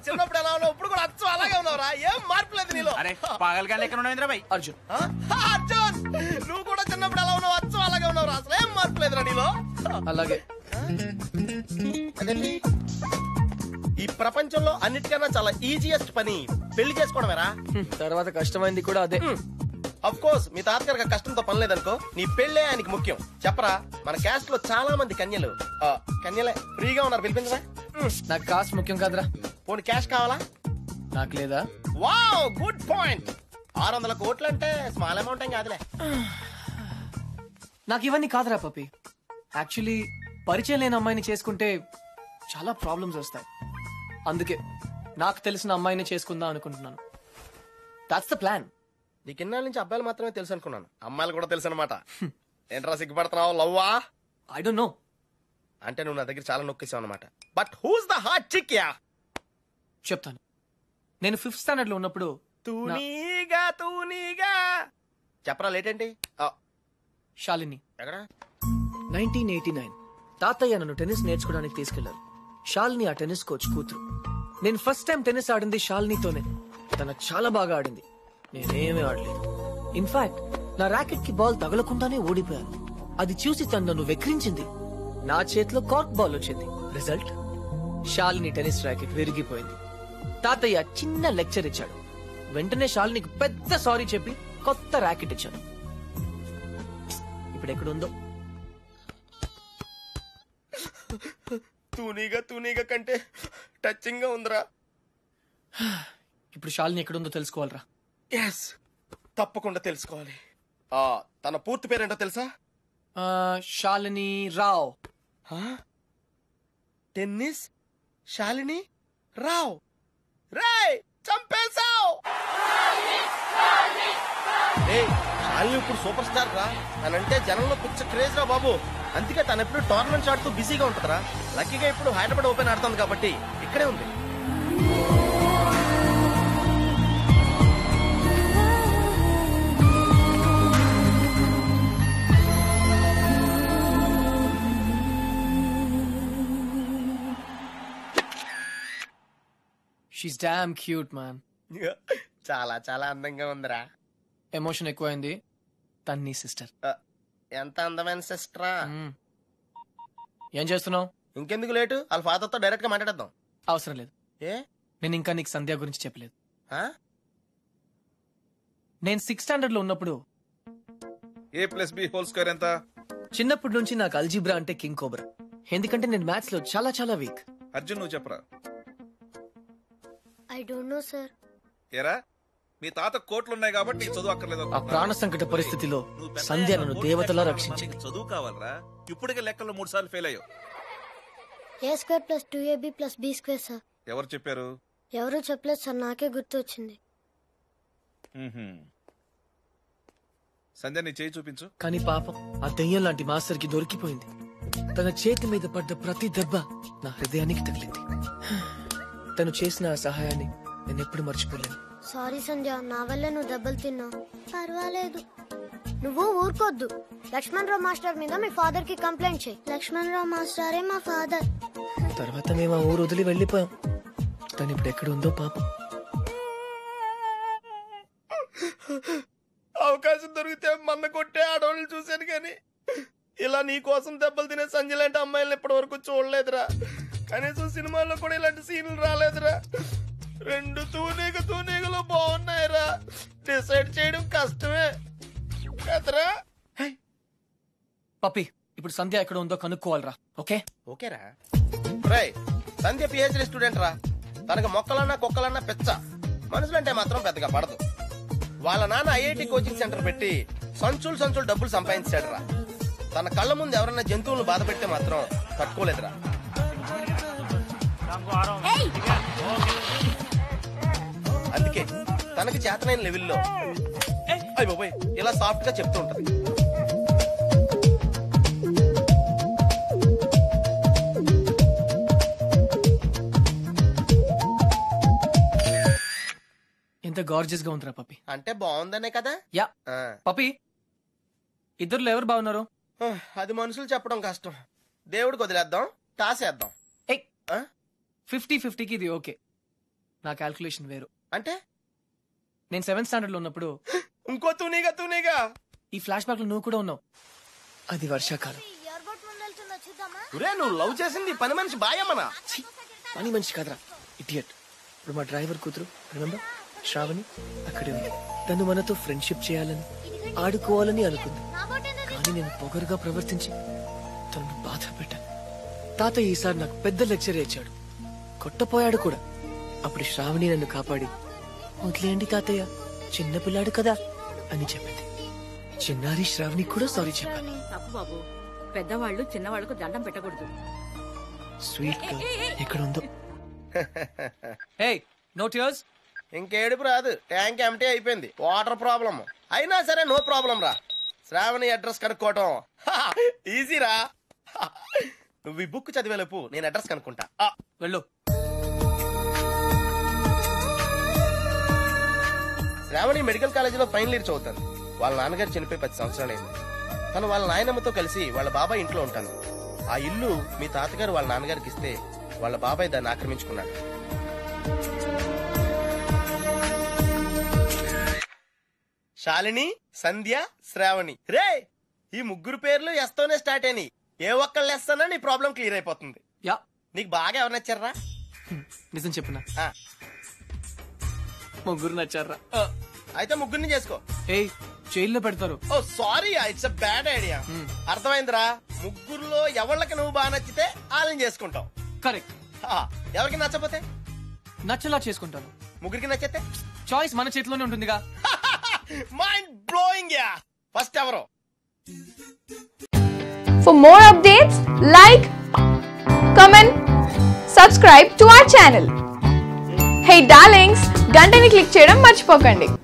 చిన్నప్పుడు ఎలా ఉన్నావు ఇప్పుడు కూడా అచ్చం అలాగే ఉన్నావురా ఏం మార్పు లేదు నీలో అరే పాగలగా లెక్క ఉండవు బాయ్ అర్జున్ ఆ? అర్జున్ నువ్వు కూడా చిన్నప్పుడు ఎలా ఉన్నావు అచ్చం అలాగే ఉన్నావురా అసలు ఏం మార్పు లేదురా నీలో అలాగే అదేంటి ఈ ప్రపంచంలో అన్నిటికన్నా చాలా ఈజియెస్ట్ పని పెళ్లి చేసుకోవడమేరా హ్మ్, తర్వాత కష్టమైంది కూడా అదే అఫ్ కోర్స్ మీ తాతగారికి కష్టంతో పని లేదనుకో నీ పెళ్ళే ఆయనకి ముఖ్యం చెప్పరా మన క్యాస్ట్ లో చాలా మంది కన్యలు ఆ, కన్యలే ఫ్రీగా ఉన్నారు పిలిపించరా నాకు కాస్ట్ ముఖ్యం కాదురా పోనీ క్యాష్ కావాలా నాకు లేదా వావ్ గుడ్ పాయింట్ ఆరు వందల కోట్లు అంటే స్మాల్ అమౌంట్ ఏం కాదులే నాకు ఇవన్నీ కాదురా పపి యాక్చువల్లీ పరిచయం లేని అమ్మాయిని చేసుకుంటే చాలా ప్రాబ్లమ్స్ వస్తాయి అందుకే నాకు తెలిసిన అమ్మాయిని చేసుకుందాం అనుకుంటున్నాను దాట్స్ ద ప్లాన్ నీకు ఇన్నాళ్ళ నుంచి అబ్బాయిలు మాత్రమే తెలుసు అనుకున్నాను అమ్మాయిలు కూడా తెలుసు అనమాట ఏంట్రా సిగ్గుపడుతున్నావు లవ్వా ఐ డోంట్ నో అంటే నువ్వు నా దగ్గర చాలా నొక్కేసావు అనమాట but who's the hot chick yeah చెప్తాను నేను ఫిఫ్త్ స్టాండర్డ్ లో ఉన్నప్పుడు నా- తూనీగా తూనీగా చెప్పరా లేట్ ఏంటి ఆ, శాలిని ఎక్కడ నైన్టీన్ ఎయిటీ నైన్ తాతయ్య నన్ను టెన్నిస్ నేర్చుకోవడానికి తీసుకెళ్లారు షాల్ని ఆ టెన్నిస్ కోచ్ కూతురు నేను ఫస్ట్ టైం టెన్నిస్ ఆడింది షాల్నీతోనే తన చాలా బాగా ఆడింది నేనేమీ ఆడలేదు ఇన్ఫాక్ట్ నా ర్యాకెట్ కి బాల్ తగలకుండానే ఓడిపోయాను అది చూసి తను నన్ను వెక్రించింది నా చేతిలో కార్క్ బాల్ వచ్చింది రిజల్ట్ షాలిని టెన్నిస్ ర్యాకెట్ విరిగిపోయింది తాతయ్య చిన్న లెక్చర్ ఇచ్చాడు వెంటనే షాలినికి పెద్ద సారీ చెప్పి కొత్త ర్యాకెట్ ఇచ్చాను ఇప్పుడు ఎక్కడుందో తూనీగా తూనీగా కంటే టచింగ్ గా ఉందిరా ఇప్పుడు షాలిని ఎక్కడుందో తెలుసుకోవాలరా ఎస్ తప్పకుండా తెలుసుకోవాలి ఆ తన పూర్తి పేరేంటో తెలుసా ఆ, శాలిని రావ్ ఆ? టెన్నిస్ శాలిని రావ్ రాయ్ చంపేశావ్ ఏయ్, శాలిని ఇప్పుడు సూపర్ స్టార్ రా తనంటే జనంలో పిచ్చ క్రేజ్ రా బాబు అందుకే తను ఎప్పుడు టోర్నమెంట్స్ ఆడుతూ బిజీగా ఉంటుందిరా లక్కీగా ఇప్పుడు హైదరాబాద్ ఓపెన్ ఆడుతుంది కాబట్టి ఇక్కడే ఉంది షీస్ డామ్ క్యూట్ మ్యాన్ చాలా చాలా అందంగా ఉందిరా ఎమోషన్ ఎక్కువైంది తన్ని సిస్టర్ ఆ, ఎంత అందమైన సిస్టరా ఏం చేస్తున్నావు ఇంకెందుకు లేటు వాళ్ళ ఫాదర్ తో డైరెక్ట్ గా మాట్లాడేద్దాం అవసరం లేదు ఏ నేను ఇంకా నీకు సంధ్య గురించి చెప్పలేదు ఆ? నేను సిక్స్ స్టాండర్డ్ లో ఉన్నప్పుడు A plus B whole square ఎంత చిన్నప్పటి నుంచి నాకు అల్జీబ్రా అంటే కింగ్ కోబర్ ఎందుకంటే నేను మ్యాథ్స్ లో చాలా చాలా వీక్ అర్జున్ నువ్వు చెప్పరా ఐ డోంట్ నో సార్ ఏరా మీ తాత కోట్లు ఉన్నాయి కాబట్టి నీకు చదువు అక్కర్లేదు ఆ అనుకుంటున్నా? ప్రాణ సంకట పరిస్థితిలో నువ్వు పెద్ద సంధ్య అయ్యాక నన్ను కోట్లు దేవతలా లెక్కలు రక్షించింది నీకు చదువు కావాలరా ఇప్పటికే లెక్కలు మూడు సార్లు ఫెయిల్ అయ్యావు A square plus two AB plus B square sir ఎవరు చెప్పారు ఎవరూ చెప్పలేదు సార్ నాకే గుర్తు వచ్చింది మ్మ్హ్మ్. సంధ్య నీ చేయి చూపించు కానీ పాపం ఆ దెయ్యం లాంటి మాస్టర్ కి దొరికిపోయింది తన చేతి మీద పడ్డ ప్రతి దెబ్బ నా హృదయానికి తగిలింది తను చేసిన ఆ సహాయాన్ని నేను ఎప్పుడు మర్చిపోలేను సారీ సంధ్య నా వల్లే నువ్వు దెబ్బలు తిన్నావు పర్వాలేదు నువ్వు ఊరుకోద్దు లక్ష్మణ్ రావు మాస్టర్ మీద మీ ఫాదర్ కి కంప్లైంట్ చేయి లక్ష్మణ్ రావు మాస్టరే మా ఫాదర్ తర్వాత మేము ఆ ఊరు వదిలి వెళ్ళిపోయాం తను ఇప్పుడు ఎక్కడ ఉందో పాపం అవకాశం దొరికితే మన్న కొట్టే ఆడవాళ్ళని చూశాను కానీ ఇలా నీ కోసం దెబ్బలు తినే సంజయ్ లాంటి అమ్మాయిలను ఇప్పటి వరకు చూడలేదురా కనీసం సినిమాల్లో కూడా ఇలాంటి సీన్లు రాలేదురా రెండు తూనీగ తూనీగలు బాగున్నాయిరా డిసైడ్ చేయడం కష్టమే కదరా పప్పి ఇప్పుడు సంధ్య ఎక్కడ ఉందో కనుక్కోవాలరా ఓకే ఓకేరా రై సంధ్య పిహెచ్డి స్టూడెంట్ రా తనకి మొక్కలన్నా కుక్కలన్నా పెచ్చ మనుషులంటే మాత్రం పెద్దగా పడదు వాళ్ళ నాన్న ఐఐటి కోచింగ్ సెంటర్ పెట్టి సంచులు సంచులు డబ్బులు సంపాదించాడు రా తన కళ్ళ ముందు ఎవరన్నా జంతువులను బాధ పెడితే మాత్రం తట్టుకోలేదురా అందుకే తనకి చేతనైన లెవెల్లో అయ్య బాబోయ్ ఇలా సాఫ్ట్ గా చెప్తూ ఉంటది ఎంత గార్జియస్ గా ఉందిరా పప్పి అంటే బాగుందనే కదా యా ఆ. పప్పి ఇద్దరులో ఎవరు బాగున్నారు ఆ, అది మనుషులు చెప్పడం కష్టం దేవుడికి వదిలేద్దాం టాస్ వేద్దాం ఏయ్ ఆ? ఫిఫ్టీ ఫిఫ్టీకి ఇది ఓకే నా క్యాల్కులేషన్ వేరు అంటే నేను సెవెంత్ స్టాండర్డ్ లో ఉన్నప్పుడు ఇంకో తూనీగా తూనీగా ఈ ఫ్లాష్ బ్యాక్ లో నువ్వు కూడా ఉన్నావు అది వర్షాకాలం ఒరే నువ్వు లవ్ చేసింది ఈ పని మనిషి బాయమ్మనా ఛీ, పని మనిషి కాదురా ఇడియట్ ఇప్పుడు మా డ్రైవర్ కూతురు రిమెంబర్ శ్రావణి అక్కడే ఉంది తను మనతో ఫ్రెండ్షిప్ చేయాలని ఆడుకోవాలని అనుకుంది కానీ నేను పొగరుగా ప్రవర్తించి తనను బాధ పెట్టాను తాత ఈసారి నాకు పెద్ద లెక్చర్ ఇచ్చాడు కొట్టపోయాడు కూడా అప్పుడు శ్రావణి నన్ను కాపాడి వదిలేయండి తాతయ్య చిన్నపిల్లాడు కదా అని చెప్పింది చిన్నారి శ్రావణి కూడా సారీ చెప్పాను తప్పు బాబు పెద్దవాళ్ళు చిన్నవాళ్ళకు దండం పెట్టకూడదు స్వీట్ గా ఎక్కడ ఉందో హే నో టియర్స్ ఇంకేడుపు రాదు ట్యాంక్ ఎంటీ అయిపోయింది వాటర్ ప్రాబ్లం అయినా సరే నో ప్రాబ్లం రా శ్రావణి అడ్రస్ కనుక్కోవటం ఈజీ రా హా. నువ్వు ఈ బుక్ చదివేలోపు నేను అడ్రస్ కనుక్కుంటా ఆ, వెళ్ళు శ్రావణి మెడికల్ కాలేజీలో ఫైనల్ ఇయర్ చదువుతాను వాళ్ళ నాన్నగారు చనిపోయి పది సంవత్సరాలైంది తను వాళ్ళ నాయనమ్మతో కలిసి వాళ్ళ బాబాయ్ ఇంట్లో ఉంటాను ఆ ఇల్లు మీ తాతగారు వాళ్ళ నాన్నగారికి ఇస్తే వాళ్ళ బాబాయ్ దాన్ని ఆక్రమించుకున్నాడు శాలిని సంధ్య శ్రావణి రే ఈ ముగ్గురు పేర్లు ఎస్తోనే స్టార్ట్ అయినాయి ఏ ఒక్కళ్ళు ఎస్తానో నీ ప్రాబ్లం క్లియర్ అయిపోతుంది యా నీకు బాగా ఎవరు నచ్చారా నిజం చెప్పునా ఆ, ముగ్గురు నచ్చారా ఆ, అయితే ముగ్గురిని చేసుకో ఏయ్ జైల్లో పెడతారు oh sorry it's a bad idea అర్థమైందిరా ముగ్గురులో ఎవళ్ళకి నువ్వు బాగా నచ్చితే వాళ్ళని చేసుకుంటావు కరెక్ట్ హా, ఎవరికి నచ్చపోతే నచ్చలా చేసుకుంటాను ముగ్గురికి నచ్చితే చాయిస్ మన చేతిలోనే ఉంటుందిగా మైండ్ బ్లోయింగ్ యా ఫస్ట్ ఎవరు For more updates, like, comment, subscribe to our channel. Hey darlings, గంటని click చేయడం మర్చిపోకండి